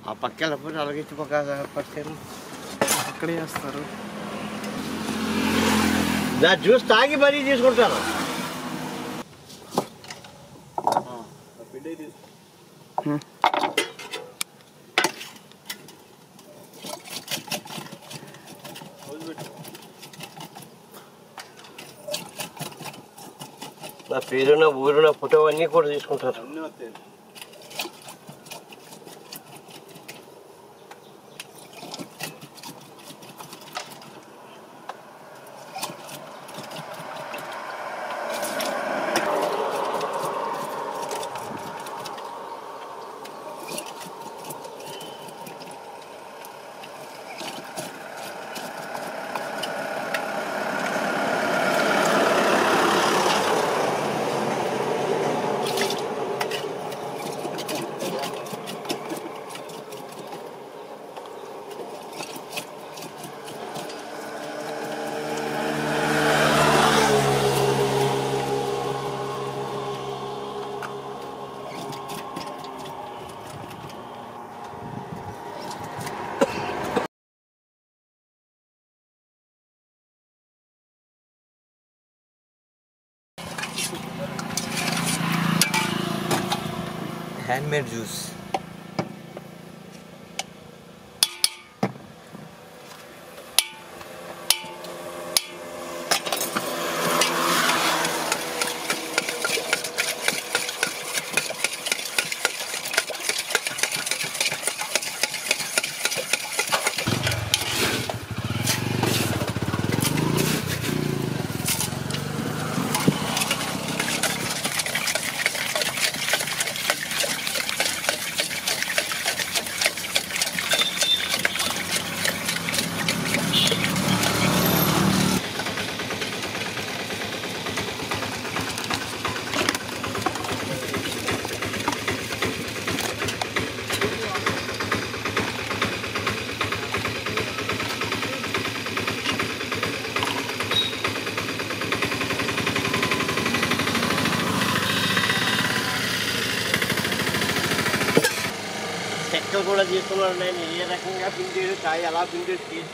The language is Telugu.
ఆ పక్క వెళ్ళకపోతే అలాగే ఇటు పక్క పట్టాను అక్కడే చేస్తారు నా జ్యూస్ తాగి మరీ తీసుకుంటాను నా పేరున్న ఊరున్న ఫోటో అన్నీ కూడా తీసుకుంటారు హ్యాండ్మేడ్ జ్యూస్ చెక్కలు కూడా తీసుకున్నాను నేను ఏ రకంగా పిండి కాయ ఎలా పిండి తీసి